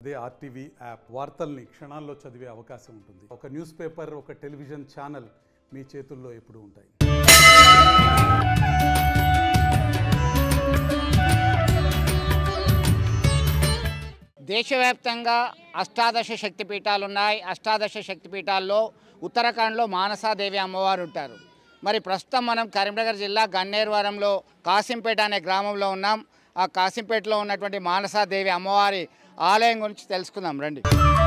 అదే RTV app వార్తల్ని క్షణాల్లో చదివే అవకాశం ఉంటుంది ఒక న్యూస్ పేపర్ ఒక టెలివిజన్ ఛానల్ మీ చేతుల్లో ఎప్పుడూ ఉంటాయి దేశవ్యాప్తంగా అష్టాదశ శక్తిపీఠాలు ఉన్నాయి అష్టాదశ శక్తిపీఠాల్లో ఉత్తరాఖండ్లో మానసాదేవి అమ్మవారు ఉంటారు మరి ప్రస్తుతం మనం కరీంనగర్ జిల్లా గన్నేరువరంలో కాసింపేట అనే గ్రామంలో ఉన్నాం ఆ కాసింపేటలో ఉన్నటువంటి మానసాదేవి అమ్మవారి ఆలయం గురించి తెలుసుకుందాం రండి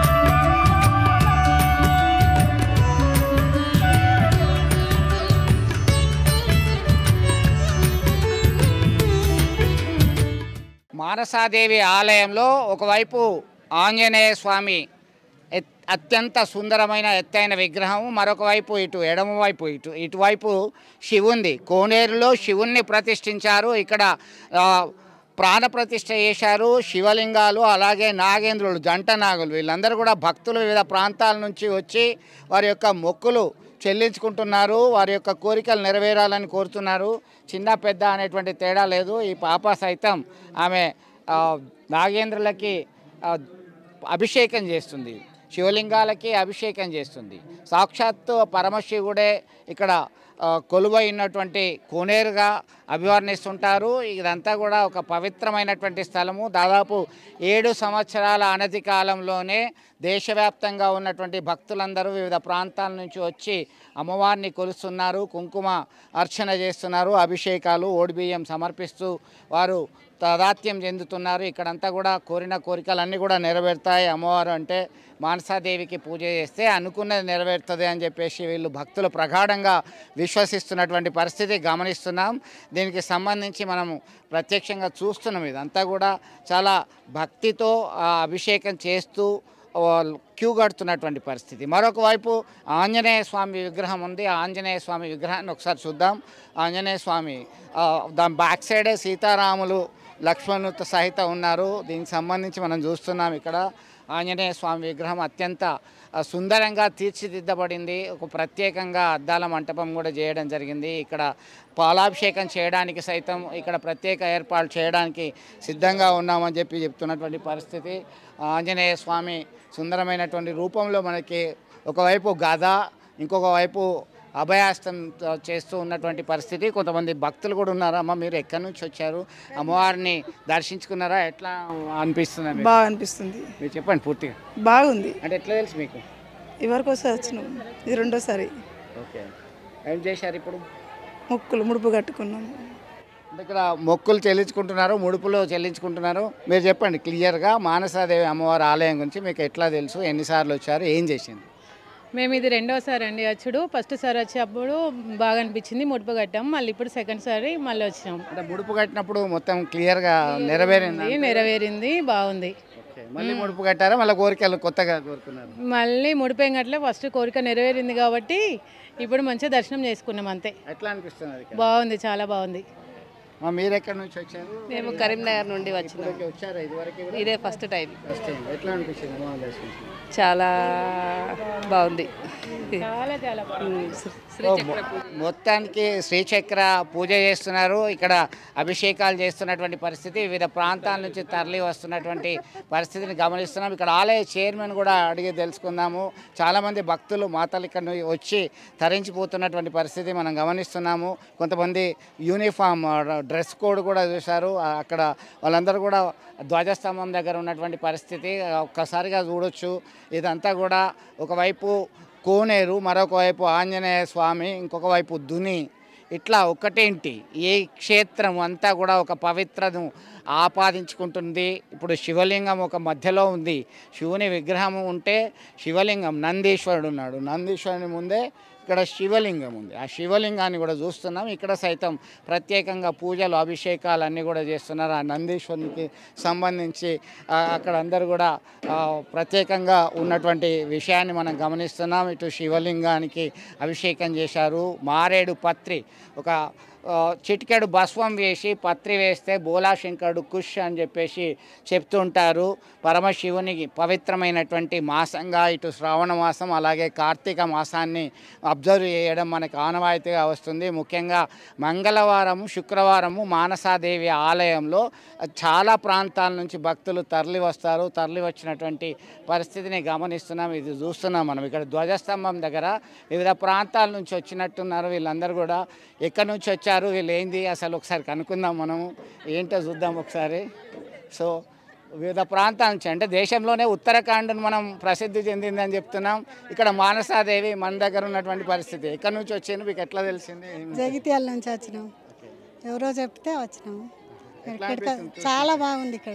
మానసాదేవి ఆలయంలో ఒకవైపు ఆంజనేయ స్వామి ఎత్- అత్యంత సుందరమైన ఎత్తైన విగ్రహం మరొక వైపు ఇటు ఎడమ వైపు ఇటు ఇటువైపు శివుంది కోనేరులో శివుణ్ణి ప్రతిష్ఠించారు ఇక్కడ ఆ, ప్రాణ ప్రతిష్ఠ చేశారు శివలింగాలు అలాగే నాగేంద్రులు జంట నాగులు వీళ్ళందరూ కూడా భక్తులు వివిధ ప్రాంతాల నుంచి వచ్చి వారి యొక్క మొక్కులు చెల్లించుకుంటున్నారు వారి యొక్క కోరికలు నెరవేరాలని కోరుతున్నారు చిన్న పెద్ద అనేటువంటి తేడా లేదు ఈ పాప సైతం ఆమె ఆ, నాగేంద్రులకి ఆ, అభిషేకం చేస్తుంది శివలింగాలకి అభిషేకం చేస్తుంది సాక్షాత్తు పరమశివుడే ఇక్కడ ఆ, కొలువై ఉన్నటువంటి కోనేరుగా అభివర్ణిస్తుంటారు ఇదంతా కూడా ఒక పవిత్రమైనటువంటి స్థలము దాదాపు ఏడు సంవత్సరాల అనతి కాలంలోనే దేశవ్యాప్తంగా ఉన్నటువంటి భక్తులందరూ వివిధ ప్రాంతాల నుంచి వచ్చి అమ్మవారిని కొలుస్తున్నారు కుంకుమ అర్చన చేస్తున్నారు అభిషేకాలు ఓడిబియ్యం సమర్పిస్తూ వారు తాదాత్యం చెందుతున్నారు ఇక్కడంతా కూడా కోరిన కోరికలన్నీ కూడా నెరవేరుతాయి అమ్మవారు అంటే మానసాదేవికి పూజ చేస్తే అనుకున్నది నెరవేరుతుంది అని చెప్పేసి వీళ్ళు భక్తులు ప్రగాఢంగా విశ్వసిస్తున్నటువంటి పరిస్థితి గమనిస్తున్నాం దీనికి సంబంధించి మనము ప్రత్యక్షంగా చూస్తున్నాం ఇదంతా కూడా చాలా భక్తితో ఆ అభిషేకం చేస్తూ వాళ్ళు క్యూ కడుతున్నటువంటి పరిస్థితి మరొక వైపు ఆంజనేయ స్వామి విగ్రహం ఉంది ఆ ఆంజనేయ స్వామి విగ్రహాన్ని ఒకసారి చూద్దాం ఆంజనేయ స్వామి ఆ, దాని బ్యాక్ సైడే సీతారాములు లక్ష్మణుతో సహిత ఉన్నారు దీనికి సంబంధించి మనం చూస్తున్నాం ఇక్కడ ఆంజనేయ స్వామి విగ్రహం అత్యంత ఆ, సుందరంగా తీర్చిదిద్దబడింది ఒక ప్రత్యేకంగా అద్దాల మంటపం కూడా చేయడం జరిగింది ఇక్కడ పాలాభిషేకం చేయడానికి సైతం ఇక్కడ ప్రత్యేక ఏర్పాట్లు చేయడానికి సిద్ధంగా ఉన్నామని చెప్పి చెప్తున్నటువంటి పరిస్థితి ఆంజనేయ స్వామి సుందరమైనటువంటి రూపంలో మనకి ఒకవైపు గద ఇంకొక వైపు అభయాస్తం చేస్తూ ఉన్నటువంటి పరిస్థితి కొంతమంది భక్తులు కూడా ఉన్నారు అమ్మ మీరు ఎక్కడి నుంచి వచ్చారు అమ్మవారిని దర్శించుకున్నారా ఎట్లా అనిపిస్తుంది మీకు? బాగా అనిపిస్తుంది మీరు చెప్పండి పూర్తిగా బాగుంది అంటే ఎట్లా తెలుసు మీకు ఎవరికి వస్తే వచ్చినాం ఇది రెండోసారి ఓకే ఏం చేశారు ఇప్పుడు ముక్కులు ముడుపు కట్టుకున్నాము అంటే ఇక్కడ మొక్కులు చెల్లించుకుంటున్నారు ముడుపులు చెల్లించుకుంటున్నారు మీరు చెప్పండి క్లియర్గా మానసాదేవి అమ్మవారి ఆలయం గురించి మీకు ఎట్లా తెలుసు ఎన్నిసార్లు వచ్చారు ఏం చేసింది మేము ఇది రెండోసారి అండి వచ్చుడు ఫస్ట్ సారి వచ్చేటప్పుడు బాగా అనిపించింది ముడుపు కట్టాం మళ్ళీ ఇప్పుడు సెకండ్ సారి మళ్ళీ వచ్చినాం అంటే ముడుపు కట్టినప్పుడు మొత్తం క్లియర్గా నెరవేరింది ఇది నెరవేరింది బాగుంది ఓకే మళ్ళీ ముడుపు కట్టారా మళ్ళీ కోరికలు కొత్తగా కోరుకున్నారు మళ్ళీ ముడిపోయిన గట్లే ఫస్ట్ కోరిక నెరవేరింది కాబట్టి ఇప్పుడు మంచిగా దర్శనం చేసుకున్నాం అంతే ఎట్లా అనిపిస్తుంది అది బాగుంది చాలా బాగుంది మా మీరు ఎక్కడి నుంచి వచ్చారు మేము కరీంనగర్ నుండి వచ్చినాం ఇక్కడికి వచ్చారా ఇదివరకు కూడా? ఇదే ఫస్ట్ టైం ఫస్ట్ టైం ఎట్లా అనిపించింది అమ్మవారి దర్శనం చాలా బాగుంది చాలా చాలా బాగుంది ఓ, మొ- మొత్తానికి శ్రీచక్ర పూజ చేస్తున్నారు ఇక్కడ అభిషేకాలు చేస్తున్నటువంటి పరిస్థితి వివిధ ప్రాంతాల నుంచి తరలి వస్తున్నటువంటి పరిస్థితిని గమనిస్తున్నాం ఇక్కడ ఆలయ చైర్మన్ కూడా అడిగి తెలుసుకుందాము చాలామంది భక్తులు మాతలు ఇక్కడ నుంచి వచ్చి తరించిపోతున్నటువంటి పరిస్థితి మనం గమనిస్తున్నాము కొంతమంది యూనిఫామ్ డ్రెస్ కోడ్ కూడా చూశారు ఆ, అక్కడ వాళ్ళందరూ కూడా ధ్వజస్తంభం దగ్గర ఉన్నటువంటి పరిస్థితి ఒక్కసారిగా చూడొచ్చు ఇదంతా కూడా ఒకవైపు కోనేరు మరొక వైపు ఆంజనేయ స్వామి ఇంకొక వైపు దుని ఇట్లా ఒకటేంటి ఏ క్షేత్రం అంతా కూడా ఒక పవిత్రను ఆపాదించుకుంటుంది ఇప్పుడు శివలింగం ఒక మధ్యలో ఉంది శివుని విగ్రహం ఉంటే శివలింగం నందీశ్వరుడు ఉన్నాడు నందీశ్వరుని ముందే ఇక్కడ శివలింగం ఉంది ఆ శివలింగాన్ని కూడా చూస్తున్నాం ఇక్కడ సైతం ప్రత్యేకంగా పూజలు అభిషేకాలు అన్నీ కూడా చేస్తున్నారు ఆ నందీశ్వరునికి సంబంధించి ఆ, అక్కడ అందరూ కూడా ఆ, ప్రత్యేకంగా ఉన్నటువంటి విషయాన్ని మనం గమనిస్తున్నాం ఇటు శివలింగానికి అభిషేకం చేశారు మారేడు పత్రి ఒక ఆ, చిటికెడు భస్వం వేసి పత్రి వేస్తే బోలాశంకరుడు కుష్ అని చెప్పేసి చెప్తుంటారు పరమశివునికి పవిత్రమైనటువంటి మాసంగా ఇటు శ్రావణ మాసం అలాగే కార్తీక మాసాన్ని అబ్జర్వ్ చేయడం మనకు ఆనవాయితీగా వస్తుంది ముఖ్యంగా మంగళవారం శుక్రవారము మానసాదేవి ఆలయంలో చాలా ప్రాంతాల నుంచి భక్తులు తరలి వస్తారు తరలి వచ్చినటువంటి పరిస్థితిని గమనిస్తున్నాం ఇది చూస్తున్నాం మనం ఇక్కడ ధ్వజస్తంభం దగ్గర వివిధ ప్రాంతాల నుంచి వచ్చినట్టున్నారు వీళ్ళందరూ కూడా ఎక్కడి నుంచి వచ్చారు వీళ్ళు ఏంది అసలు ఒకసారి కనుక్కుందాం మనము ఏంటో చూద్దాం ఒకసారి సో వివిధ ప్రాంతాల నుంచి అంటే దేశంలోనే ఉత్తరాఖండ్ మనం ప్రసిద్ధి చెందిందని చెప్తున్నాం ఇక్కడ మానసాదేవి మన దగ్గర ఉన్నటువంటి పరిస్థితి ఎక్కడి నుంచి వచ్చింది మీకు ఎట్లా తెలిసింది జగిత్యాల నుంచి వచ్చినాం ఎవరో చెప్తే వచ్చినాము ఇక్కడ చాలా బాగుంది ఇక్కడ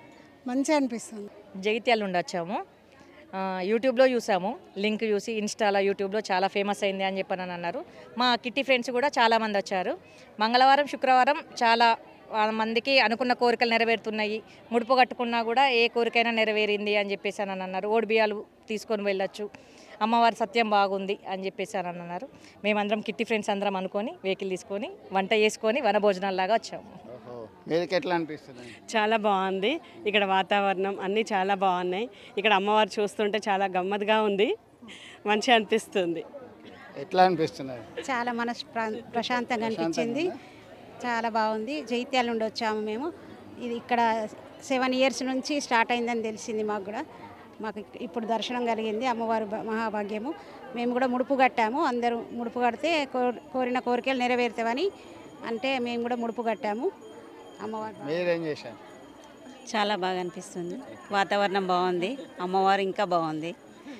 మంచిగా అనిపిస్తుంది జగిత్యాల నుండి వచ్చాము ఆ, యూట్యూబ్లో చూసాము లింక్ చూసి ఇన్స్టాలో యూట్యూబ్లో చాలా ఫేమస్ అయింది అని చెప్పని అని అన్నారు మా కిట్టి ఫ్రెండ్స్ కూడా చాలా మంది వచ్చారు మంగళవారం శుక్రవారం చాలా ఆ, మందికి అనుకున్న కోరికలు నెరవేరుతున్నాయి ముడుపు కట్టుకున్నా కూడా ఏ కోరికైనా నెరవేరింది అని చెప్పేసి అని అన్నారు ఓడి బియ్యాలు తీసుకొని వెళ్ళొచ్చు అమ్మవారి సత్యం బాగుంది అని చెప్పేసి అని అన్నారు మేమందరం కిట్టి ఫ్రెండ్స్ అందరం అనుకొని వెహికల్ తీసుకొని వంట చేసుకొని వనభోజనాల్లాగా వచ్చాము ఓహో మీకు ఎట్లా అనిపిస్తుంది చాలా బాగుంది ఇక్కడ వాతావరణం అన్నీ చాలా బాగున్నాయి ఇక్కడ అమ్మవారు చూస్తుంటే చాలా గమ్మత్తుగా ఉంది మంచిగా అనిపిస్తుంది ఎట్లా అనిపిస్తున్నారు చాలా మనసు ప్రా- ప్రశాంతంగా అనిపించింది చాలా బాగుంది జైత్యాల నుండి వచ్చాము మేము ఇది ఇక్కడ సెవెన్ ఇయర్స్ నుంచి స్టార్ట్ అయిందని తెలిసింది మాకు కూడా మాకు ఇక్- ఇప్పుడు దర్శనం కలిగింది అమ్మవారి బ- మహాభాగ్యము మేము కూడా ముడుపు కట్టాము అందరూ ముడుపు కడితే కోర్- కోరిన కోరికలు నెరవేరుతామని అంటే మేము కూడా ముడుపు కట్టాము అమ్మవారి మీరేం చేశారు చాలా బాగా అనిపిస్తుంది వాతావరణం బాగుంది అమ్మవారు ఇంకా బాగుంది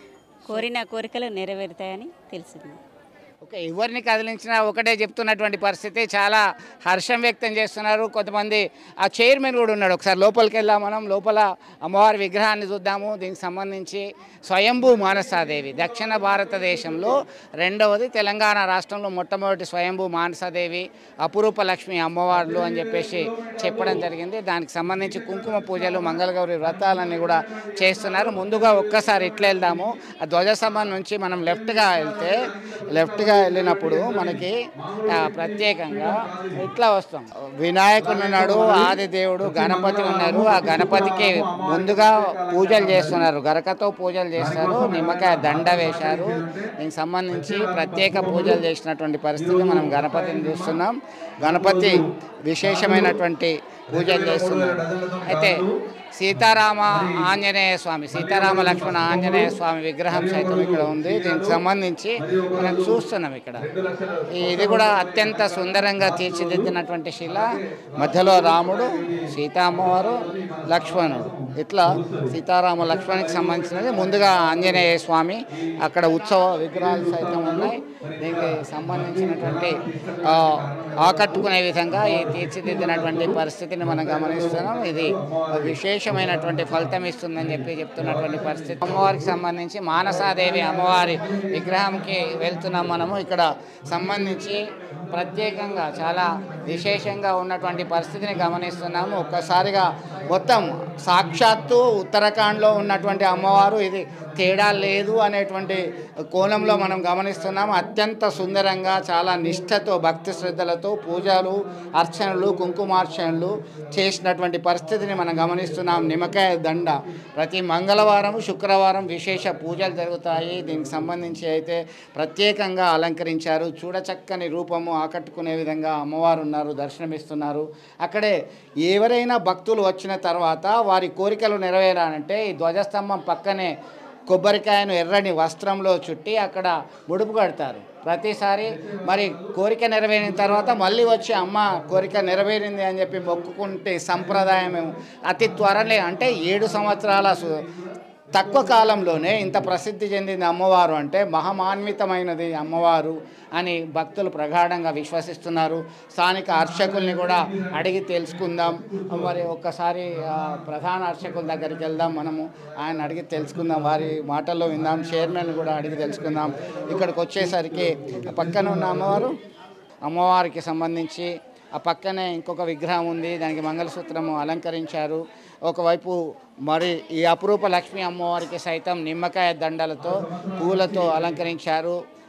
కోరిన కోరికలు నెరవేరుతాయని తెలిసింది ఓకే ఎవరిని కదిలించినా ఒకటే చెప్తున్నటువంటి పరిస్థితి చాలా హర్షం వ్యక్తం చేస్తున్నారు కొంతమంది ఆ చైర్మన్ కూడా ఉన్నాడు ఒకసారి లోపలికి వెళ్దాం మనం లోపల అమ్మవారి విగ్రహాన్ని చూద్దాము దీనికి సంబంధించి స్వయంభూ మానసాదేవి దక్షిణ భారతదేశంలో రెండవది తెలంగాణ రాష్ట్రంలో మొట్టమొదటి స్వయంభూ మానసాదేవి అపురూప లక్ష్మి అమ్మవార్లు అని చెప్పేసి చెప్పడం జరిగింది దానికి సంబంధించి కుంకుమ పూజలు మంగళగౌరి వ్రతాలన్నీ కూడా చేస్తున్నారు ముందుగా ఒక్కసారి ఇట్లా వెళ్దాము ఆ ధ్వజస్తంభం నుంచి మనం లెఫ్ట్గా వెళ్తే లెఫ్ట్గా వెళ్ళినప్పుడు మనకి ఆ, ప్రత్యేకంగా ఇట్లా వస్తాం వినాయకుడు ఉన్నాడు ఆది దేవుడు గణపతి ఉన్నారు ఆ గణపతికి ముందుగా పూజలు చేస్తున్నారు గరకతో పూజలు చేస్తారు నిమ్మకాయ దండ వేశారు దీనికి సంబంధించి ప్రత్యేక పూజలు చేసినటువంటి పరిస్థితి మనం గణపతిని చూస్తున్నాం గణపతి విశేషమైనటువంటి పూజలు చేస్తున్నారు అయితే సీతారామ ఆంజనేయ స్వామి సీతారామ లక్ష్మణ ఆంజనేయ స్వామి విగ్రహం సైతం ఇక్కడ ఉంది దీనికి సంబంధించి మనం చూస్తున్నాం ఇక్కడ ఇది కూడా అత్యంత సుందరంగా తీర్చిదిద్దినటువంటి శిల మధ్యలో రాముడు సీతామ్మవారు లక్ష్మణుడు ఇట్లా సీతారామ లక్ష్మణునికి సంబంధించినది ముందుగా ఆంజనేయ స్వామి అక్కడ ఉత్సవ విగ్రహాలు సైతం ఉన్నాయి దీనికి సంబంధించినటువంటి ఆ, ఆకట్టుకునే విధంగా ఈ తీర్చిదిద్దినటువంటి పరిస్థితిని మనం గమనిస్తున్నాం ఇది విశేషమైనటువంటి ఫలితం ఇస్తుందని చెప్పి చెప్తున్నటువంటి పరిస్థితి అమ్మవారికి సంబంధించి మానసాదేవి అమ్మవారి విగ్రహంకి వెళ్తున్నాం మనము ఇక్కడ సంబంధించి ప్రత్యేకంగా చాలా విశేషంగా ఉన్నటువంటి పరిస్థితిని గమనిస్తున్నాము ఒక్కసారిగా మొత్తం సాక్షాత్తు ఉత్తరాఖండ్లో ఉన్నటువంటి అమ్మవారు ఇది తేడా లేదు అనేటువంటి కోణంలో మనం గమనిస్తున్నాము అత్యంత సుందరంగా చాలా నిష్ఠతో భక్తి శ్రద్ధలతో పూజలు అర్చనలు కుంకుమార్చనలు చేసినటువంటి పరిస్థితిని మనం గమనిస్తున్నాం నిమ్మకాయ దండ ప్రతి మంగళవారం శుక్రవారం విశేష పూజలు జరుగుతాయి దీనికి సంబంధించి అయితే ప్రత్యేకంగా అలంకరించారు చూడచక్కని రూపము ఆకట్టుకునే విధంగా అమ్మవారు ఉన్నారు దర్శనమిస్తున్నారు అక్కడే ఎవరైనా భక్తులు వచ్చిన తర్వాత వారి కోరికలు నెరవేరాలంటే ఈ ధ్వజస్తంభం పక్కనే కొబ్బరికాయను ఎర్రని వస్త్రంలో చుట్టి అక్కడ ముడుపు కడతారు ప్రతిసారి మరి కోరిక నెరవేరిన తర్వాత మళ్ళీ వచ్చి అమ్మ కోరిక నెరవేరింది అని చెప్పి మొక్కుకుంటే సంప్రదాయం అతి త్వరలే అంటే ఏడు సంవత్సరాల సు- తక్కువ కాలంలోనే ఇంత ప్రసిద్ధి చెందింది అమ్మవారు అంటే మహమాన్వితమైనది అమ్మవారు అని భక్తులు ప్రగాఢంగా విశ్వసిస్తున్నారు స్థానిక అర్చకుల్ని కూడా అడిగి తెలుసుకుందాం మరి ఒక్కసారి ఆ, ప్రధాన అర్చకుల దగ్గరికి వెళ్దాం మనము ఆయన అడిగి తెలుసుకుందాం వారి మాటల్లో విందాం చైర్మన్ కూడా అడిగి తెలుసుకుందాం ఇక్కడికి వచ్చేసరికి ఆ పక్కన ఉన్న అమ్మవారు అమ్మవారికి సంబంధించి ఆ పక్కనే ఇంకొక విగ్రహం ఉంది దానికి మంగళసూత్రము అలంకరించారు ఒకవైపు మరి ఈ అపురూప లక్ష్మీ అమ్మవారికి సైతం నిమ్మకాయ దండలతో పూలతో అలంకరించారు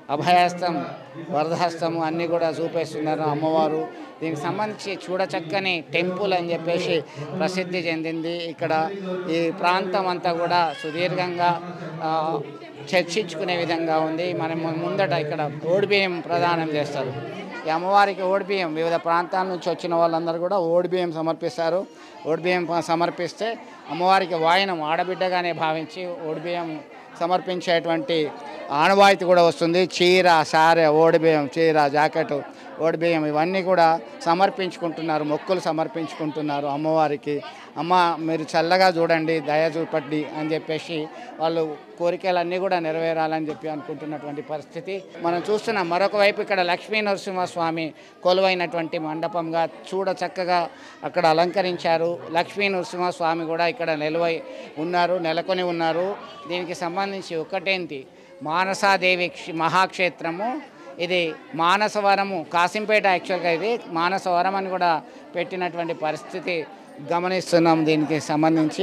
అభయహస్తం వరదహస్తము అన్నీ కూడా చూపిస్తున్నారు అమ్మవారు దీనికి సంబంధించి చూడచక్కని టెంపుల్ అని చెప్పేసి ప్రసిద్ధి చెందింది ఇక్కడ ఈ ప్రాంతం అంతా కూడా సుదీర్ఘంగా ఆ, చర్చించుకునే విధంగా ఉంది మనం ముందట ఇక్కడ ఓడిబియ్యం ప్రదానం చేస్తారు ఈ అమ్మవారికి ఓడిబియ్యం వివిధ ప్రాంతాల నుంచి వచ్చిన వాళ్ళందరూ కూడా ఓడిబియ్యం సమర్పిస్తారు ఓడిబియ్యం ప- సమర్పిస్తే అమ్మవారికి వాయనం ఆడబిడ్డగానే భావించి ఓడిబియ్యం సమర్పించేటువంటి ఆనవాయితీ కూడా వస్తుంది చీర సారె ఓడిబియ్యం చీర జాకెట్ ఓడిబియ్యం ఇవన్నీ కూడా సమర్పించుకుంటున్నారు మొక్కులు సమర్పించుకుంటున్నారు అమ్మవారికి అమ్మ మీరు చల్లగా చూడండి దయ చూపండి అని చెప్పేసి వాళ్ళు కోరికలన్నీ కూడా నెరవేరాలని చెప్పి అనుకుంటున్నటువంటి పరిస్థితి మనం చూస్తున్నాం మరొక వైపు ఇక్కడ లక్ష్మీ నరసింహస్వామి కొలువైనటువంటి మండపంగా చూడ చక్కగా అక్కడ అలంకరించారు లక్ష్మీ నరసింహస్వామి కూడా ఇక్కడ నిలువై ఉన్నారు నెలకొని ఉన్నారు దీనికి సంబంధించి ఒకటేంటి మానసాదేవి క్షి- మహాక్షేత్రము ఇది మానసవరము కాసింపేట యాక్చువల్గా ఇది మానసవరం అని కూడా పెట్టినటువంటి పరిస్థితి గమనిస్తున్నాం దీనికి సంబంధించి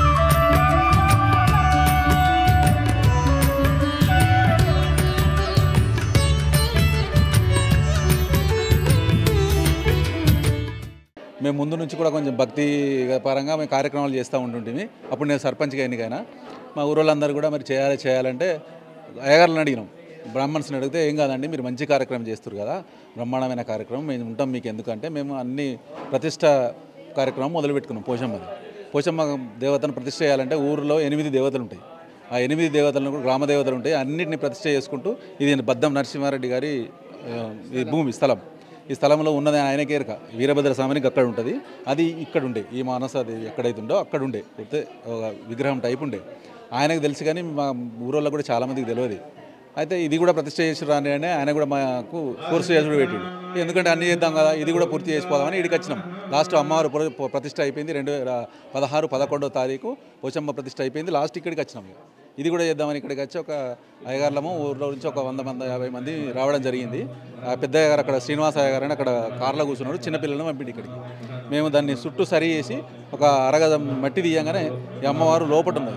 మేము ముందు నుంచి కూడా కొంచెం భక్తి పరంగా మేము కార్యక్రమాలు చేస్తూ ఉంటుంటిమి అప్పుడు నేను సర్పంచ్గా ఎన్నికైనా మా ఊరోళ్ళందరూ కూడా మరి చేయాలి చేయాలంటే అయ్యగారులను అడిగినాం బ్రాహ్మణ్స్ని అడిగితే ఏం కాదండి మీరు మంచి కార్యక్రమం చేస్తారు కదా బ్రహ్మాండమైన కార్యక్రమం మేము ఉంటాం మీకు ఎందుకంటే మేము అన్ని ప్రతిష్ట కార్యక్రమం మొదలుపెట్టుకున్నాం పోషమ్మది పోషమ్మ దేవతను ప్రతిష్ట చేయాలంటే ఊరిలో ఎనిమిది దేవతలు ఉంటాయి ఆ ఎనిమిది దేవతలను కూడా గ్రామ దేవతలు ఉంటాయి అన్నింటిని ప్రతిష్ట చేసుకుంటూ ఇది బద్దం నరసింహారెడ్డి గారి ఆ, ఈ భూమి స్థలం ఈ స్థలంలో ఉన్నది ఆయనకే ఎరక వీరభద్ర స్వామికి అక్కడ ఉంటుంది అది ఇక్కడ ఉండే ఈ మానసాదేవి ఎక్కడైతే ఉందో అక్కడ ఉండే అయితే ఒక విగ్రహం టైప్ ఉండే ఆయనకు తెలుసు కానీ మా ఊరోళ్ళకి కూడా చాలామందికి తెలియదు అయితే ఇది కూడా ప్రతిష్ట చేసి రాని అని ఆయన కూడా మాకు కోర్సు చేసుడు పెట్టిండు ఎందుకంటే అన్ని చేద్దాం కదా ఇది కూడా పూర్తి చేసిపోదామని ఇక్కడికి వచ్చినాం లాస్ట్ అమ్మవారు ప్ర- ప్ర- ప్రతిష్ట అయిపోయింది రెండు వేల పదహారు పదకొండో తారీఖు పోచమ్మ ప్రతిష్ట అయిపోయింది లాస్ట్ ఇక్కడికి వచ్చినాం ఇక. ఇది కూడా చేద్దామని ఇక్కడికి వచ్చి ఒక అయ్యగారులము ఊర్లో నుంచి ఒక వంద మంది యాభై మంది రావడం జరిగింది ఆ పెద్ద అయ్యగారు అక్కడ శ్రీనివాస అయ్యగారు అని అక్కడ కార్లో కూర్చున్నాడు చిన్నపిల్లలను పంపిండి ఇక్కడికి మేము దాన్ని చుట్టూ సరి చేసి ఒక అరగదం మట్టి తీయంగానే ఈ అమ్మవారు లోపట ఉన్నది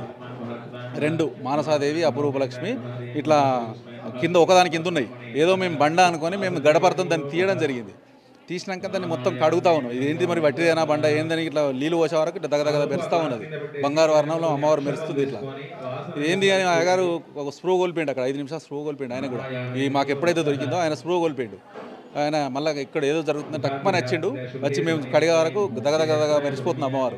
రెండు మానసాదేవి అపురూపలక్ష్మి ఇట్లా కింద ఒకదాని కింద ఉన్నాయి ఏదో మేము బండ అనుకొని మేము గడపడతాం దాన్ని తీయడం జరిగింది తీసినాక దాన్ని మొత్తం కడుగుతా ఉన్నాం ఇది ఏంటి మరి వట్టిదేనా బండ ఏందని ఇట్లా నీళ్ళు పోసే వరకు ఇట్లా దగదగ మెరుస్తూ ఉన్నది బంగారు వర్ణంలో అమ్మవారు మెరుస్తుంది ఇట్లా ఇది ఏంటి అని అయ్యగారు ఒక స్ప్రో కోల్పోయిండు అక్కడ ఐదు నిమిషాలు స్ప్రో కోల్పోయిండు ఆయన కూడా ఈ మాకు ఎప్పుడైతే దొరికిందో ఆయన స్ప్రో కోల్పోయిండు ఆయన మళ్ళీ ఇక్కడ ఏదో జరుగుతుందని టక్మని వచ్చిండు వచ్చి మేము కడిగే వరకు దగదగదగా మెరిసిపోతుంది అమ్మవారు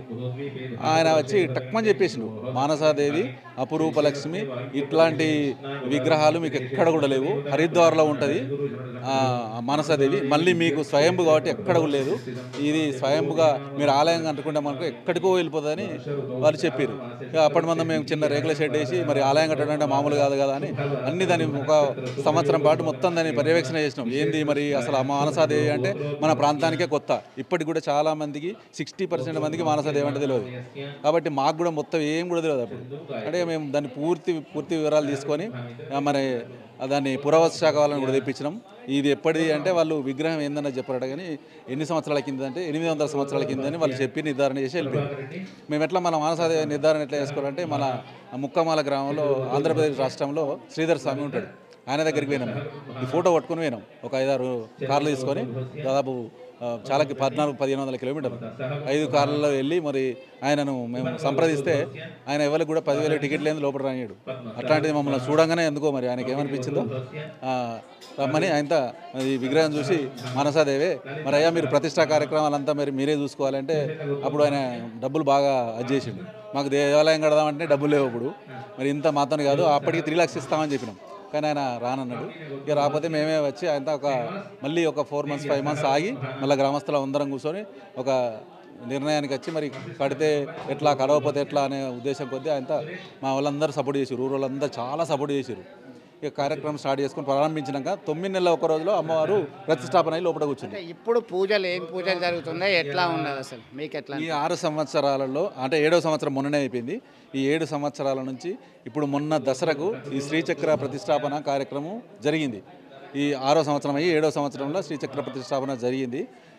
ఆయన వచ్చి టక్మని చెప్పేసిండు మానసాదేవి అపురూప లక్ష్మి ఇట్లాంటి విగ్రహాలు మీకు ఎక్కడ కూడా లేవు హరిద్వార్లో ఉంటుంది ఆ, మానసాదేవి మళ్ళీ మీకు స్వయంభు కాబట్టి ఎక్కడ కూడా లేదు ఇది స్వయంభుగా మీరు ఆలయం కట్టుకుంటే మనకు ఎక్కడికో వెళ్ళిపోతుందని వాళ్ళు చెప్పారు ఇక అప్పటి మంది మేము చిన్న రేకుల షెడ్ వేసి మరి ఆలయం కట్టడం అంటే మామూలు కాదు కదా అని అన్ని దాన్ని ఒక సంవత్సరం పాటు మొత్తం దాన్ని పర్యవేక్షణ చేసినాం ఏంది మరి అసలు ఆ మానసాదేవి అంటే మన ప్రాంతానికే కొత్త ఇప్పటికి కూడా చాలా మందికి సిక్స్టీ పర్సెంట్ మందికి మానసాదేవి అంటే తెలియదు కాబట్టి మాకు కూడా మొత్తం ఏం కూడా తెలియదు అప్పుడు అంటే మేము దాన్ని పూర్తి పూర్తి వివరాలు తీసుకొని ఆ, మరి ఆ దాన్ని పురావస్తు శాఖ వాళ్ళని కూడా తెప్పించినాం ఇది ఎప్పటిది అంటే వాళ్ళు విగ్రహం ఏందన్న చెప్పారట కానీ ఎన్ని సంవత్సరాల కింద అంటే ఎనిమిది వందల సంవత్సరాల కింద అని వాళ్ళు చెప్పి నిర్ధారణ చేసి వెళ్ళిపోయారు మేము ఎట్లా మన మానసాదేవి నిర్ధారణ ఎట్లా చేసుకోవాలంటే మన ముక్కమాల గ్రామంలో ఆంధ్రప్రదేశ్ రాష్ట్రంలో శ్రీధర్ స్వామి ఉంటాడు ఆయన దగ్గరికి పోయినాం ఈ ఫోటో పట్టుకొని పోయినాం ఒక ఐదారు కార్లు తీసుకొని దాదాపు ఆ, చాలా కి- పద్నాలుగు పదిహేను వందల కిలోమీటర్లు ఐదు కార్లలో వెళ్ళి మరి ఆయనను మేము సంప్రదిస్తే ఆయన ఎవరికి కూడా పదివేల టికెట్లు ఏంది లోపల రానియడు అట్లాంటిది మమ్మల్ని చూడంగానే ఎందుకో మరి ఆయనకి ఏమనిపించిందో ఆ, రమ్మని ఆయనతో ఈ విగ్రహం చూసి మనసాదేవే మరి అయ్యా మీరు ప్రతిష్టా కార్యక్రమాలంతా మరి మీరే చూసుకోవాలంటే అప్పుడు ఆయన డబ్బులు బాగా అది చేసిండు మాకు దేవాలయం కడదామంటే డబ్బులు లేవు అప్పుడు మరి ఇంత మాత్రం కాదు అప్పటికి త్రీ లాక్స్ ఇస్తామని చెప్పినాం కానీ ఆయన రానన్నాడు ఇక రాకపోతే మేమే వచ్చి ఆయన ఒక మళ్ళీ ఒక ఫోర్ మంత్స్ ఫైవ్ మంత్స్ ఆగి మళ్ళీ గ్రామస్తులు అందరం కూర్చొని ఒక నిర్ణయానికి వచ్చి మరి కడితే ఎట్లా కడవపోతే ఎట్లా అనే ఉద్దేశం కొద్దీ ఆయన మా వాళ్ళందరూ సపోర్ట్ చేసారు ఊరు వాళ్ళందరూ చాలా సపోర్ట్ చేశారు ఇక కార్యక్రమం స్టార్ట్ చేసుకొని ప్రారంభించినాక తొమ్మిది నెలల ఒక రోజులో అమ్మవారు ప్రతిష్టాపన అయి లోపల కూర్చుంది ఇప్పుడు పూజలు ఏం పూజలు జరుగుతున్నాయి ఎట్లా ఉన్నది అసలు మీకు ఎట్లా ఈ ఆరు సంవత్సరాలలో అంటే ఏడో సంవత్సరం మొన్ననే అయిపోయింది ఈ ఏడు సంవత్సరాల నుంచి ఇప్పుడు మొన్న దసరకు ఈ శ్రీచక్ర ప్రతిష్టాపన కార్యక్రమం జరిగింది ఈ ఆరో సంవత్సరం అయ్యి ఏడో సంవత్సరంలో శ్రీచక్ర ప్రతిష్టాపన జరిగింది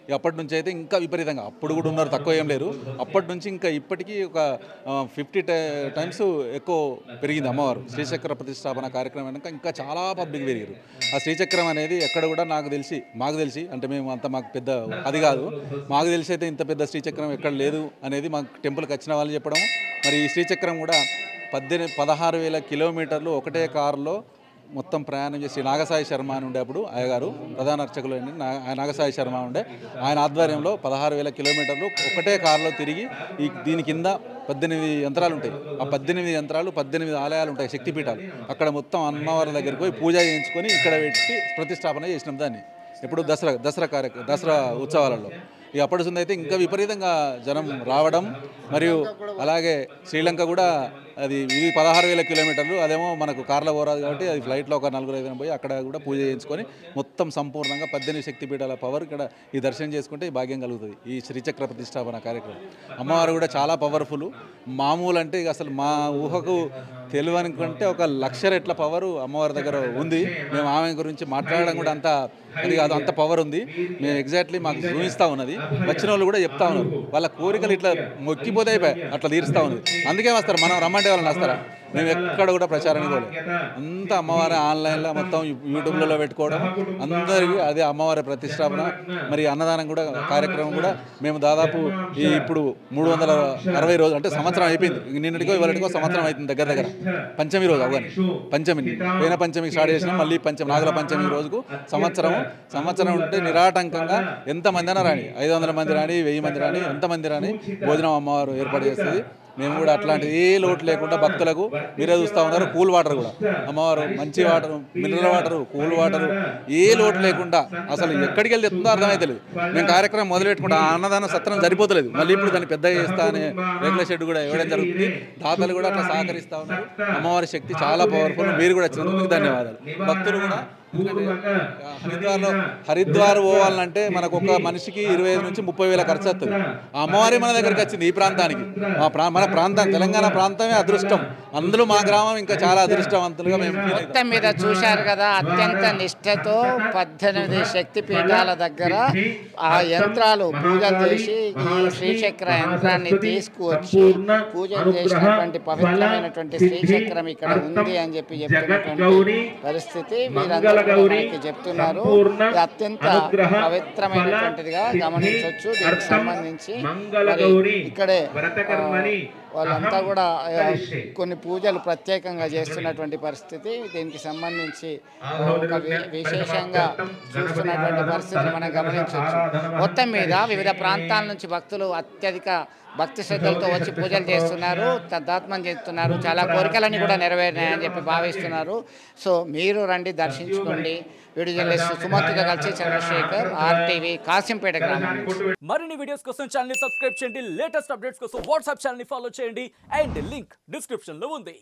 అప్పటి నుంచి అయితే ఇంకా విపరీతంగా అప్పుడు కూడా ఉన్నారు తక్కువ ఏం లేరు అప్పటి నుంచి ఇంకా ఇప్పటికీ ఒక ఫిఫ్టీ టైమ్స్ ఎక్కువ పెరిగింది అమ్మవారు శ్రీచక్ర ప్రతిష్టాపన కార్యక్రమం వెనక ఇంకా చాలా పబ్లిక్ పెరిగారు ఆ శ్రీచక్రం అనేది ఎక్కడ కూడా నాకు తెలిసి మాకు తెలిసి అంటే మేము అంత మాకు పెద్ద అది కాదు మాకు తెలిసి అయితే ఇంత పెద్ద శ్రీచక్రం ఎక్కడ లేదు అనేది మాకు టెంపుల్కి వచ్చిన వాళ్ళు చెప్పడం మరి ఈ శ్రీచక్రం కూడా పద్దెనిమిది పదహారు వేల కిలోమీటర్లు ఒకటే కారులో మొత్తం ప్రయాణం చేసి నాగసాయి శర్మ అని ఉండే అప్పుడు అయ్యగారు ప్రధాన అర్చకులు అండి నా- ఆయన నాగసాయి శర్మ ఉండే ఆయన ఆధ్వర్యంలో పదహారు వేల కిలోమీటర్లు ఒకటే కారులో తిరిగి ఈ దీని కింద పద్దెనిమిది యంత్రాలు ఉంటాయి ఆ పద్దెనిమిది యంత్రాలు పద్దెనిమిది ఆలయాలు ఉంటాయి శక్తిపీఠాలు అక్కడ మొత్తం అమ్మవారి దగ్గరికి పోయి పూజ చేయించుకొని ఇక్కడ పెట్టి ప్రతిష్టాపన చేసినాం దాన్ని ఇప్పుడు దసరా దసరా కార్యక్రమం దసరా ఉత్సవాలలో ఇక అప్పటి సుంది అయితే ఇంకా విపరీతంగా జనం రావడం మరియు అలాగే శ్రీలంక కూడా అది ఇది పదహారు వేల కిలోమీటర్లు అదేమో మనకు కార్లో పోరాదు కాబట్టి అది ఫ్లైట్లో ఒక నలుగురు ఐదు పోయి అక్కడ కూడా పూజ చేయించుకొని మొత్తం సంపూర్ణంగా పద్దెనిమిది శక్తిపీఠాల పవర్ ఇక్కడ ఈ దర్శనం చేసుకుంటే ఈ భాగ్యం కలుగుతుంది ఈ శ్రీచక్ర ప్రతిష్టాపన కార్యక్రమం అమ్మవారు కూడా చాలా పవర్ఫుల్ మామూలు అంటే ఇక అసలు మా ఊహకు తెలియనుకుంటే ఒక లక్ష రెట్ల పవర్ అమ్మవారి దగ్గర ఉంది మేము ఆమె గురించి మాట్లాడడం కూడా అంత అది కాదు అంత పవర్ ఉంది మేము ఎగ్జాక్ట్లీ మాకు చూపిస్తూ ఉన్నది వచ్చిన వాళ్ళు కూడా చెప్తా ఉన్నారు వాళ్ళ కోరికలు ఇట్లా మొక్కిపోతే అయిపోయాయి అట్లా తీరుస్తూ ఉన్నది అందుకే వస్తారు మనం రమ్మంటే వాళ్ళని వస్తారా మేము ఎక్కడ కూడా ప్రచారానికి పోలేదు అంతా అమ్మవారి ఆన్లైన్లో మొత్తం యూట్యూబ్లలో పెట్టుకోవడం అందరికీ అదే అమ్మవారి ప్రతిష్టాపన మరి అన్నదానం కూడా కార్యక్రమం కూడా మేము దాదాపు ఈ ఇప్పుడు మూడు వందల అరవై రోజులు అంటే సంవత్సరం అయిపోయింది నిన్నటికో ఇవాళకో సంవత్సరం అవుతుంది దగ్గర దగ్గర పంచమి రోజు అవగానే పంచమి పోయిన పంచమికి స్టార్ట్ చేసినాం మళ్ళీ పంచమి నాగల పంచమి రోజుకు సంవత్సరం సంవత్సరం ఉంటే నిరాటంకంగా ఎంతమంది అయినా రాని ఐదు వందల మంది రాని వెయ్యి మంది రాని ఎంతమంది రాని భోజనం అమ్మవారు ఏర్పాటు చేస్తుంది మేము కూడా అట్లాంటి ఏ లోటు లేకుండా భక్తులకు మీరే చూస్తూ ఉన్నారు కూల్ వాటర్ కూడా అమ్మవారు మంచి water mineral water cool water ఏ లోటు లేకుండా అసలు ఎక్కడికి వెళ్ళి తెస్తుందో అర్థమైతలేదు మేము కార్యక్రమం మొదలు పెట్టుకుంటాం ఆ అన్నదానం సత్రం సరిపోతలేదు మళ్ళీ ఇప్పుడు దాన్ని పెద్ద చేస్తా అనే రేకుల షెడ్ కూడా ఇవ్వడం జరుగుతుంది దాతలు కూడా అట్లా సహకరిస్తూ ఉన్నారు అమ్మవారి శక్తి చాలా పవర్ఫుల్ మీరు కూడా వచ్చినందుకు మీకు ధన్యవాదాలు భక్తులు కూడా ఎందుకంటే హరిద్వార్లో హరిద్వార్ పోవాలంటే మనకు ఒక మనిషికి ఇరవై ఐదు నుంచి ముప్పై వేల ఖర్చు వస్తుంది ఆ అమ్మవారి మన దగ్గరికి వచ్చింది ఈ ప్రాంతానికి మా ప్రా మన ప్రాంతం తెలంగాణ ప్రాంతమే అదృష్టం అందులో మా గ్రామం ఇంకా చాలా అదృష్టవంతులుగా మేము feel అవుతాం. మొత్తం మీద చూశారు కదా అత్యంత నిష్ఠతో పద్దెనిమిది శక్తి పీఠాల దగ్గర ఆ యంత్రాలు పూజలు చేసి ఈ శ్రీచక్ర యంత్రాన్ని తీసుకువచ్చి పూజలు చేసినటువంటి పవిత్రమైనటువంటి శ్రీచక్రం ఇక్కడ ఉంది అని చెప్పి చెప్తున్నటువంటి పరిస్థితి మీరందరూ కూడా మనకి చెప్తున్నారు ఇది అత్యంత పవిత్రమైనటువంటిదిగా గమనించవచ్చు దీనికి సంబంధించి మరి ఇక్కడే ఆ, వాళ్ళంతా కూడా ఆ, కొన్ని పూజలు ప్రత్యేకంగా చేస్తున్నటువంటి పరిస్థితి దీనికి సంబంధించి ఒక వి- విశేషంగా చూస్తున్నటువంటి పరిస్థితిని మనం గమనించవచ్చు మొత్తం మీద వివిధ ప్రాంతాల నుంచి భక్తులు అత్యధిక భక్తి శ్రద్ధలతో వచ్చి పూజలు చేస్తున్నారు తదాత్మం చేస్తున్నారు చాలా కోరికలన్నీ కూడా నెరవేరినాయని చెప్పి భావిస్తున్నారు సో మీరు రండి దర్శించుకోండి వీడియో జర్నలిస్ట్ సుమతితో కలిసి చంద్రశేఖర్ ఆర్టీవీ కాసింపేట గ్రామం నుంచి. మరిన్ని వీడియోస్ కోసం ఛానల్ సబ్స్క్రైబ్ చేయండి లేటెస్ట్ అప్డేట్స్ కోసం వాట్సాప్ ఛానల్ ఫాలో చేయండి అండ్ లింక్ డిస్క్రిప్షన్ లో ఉంది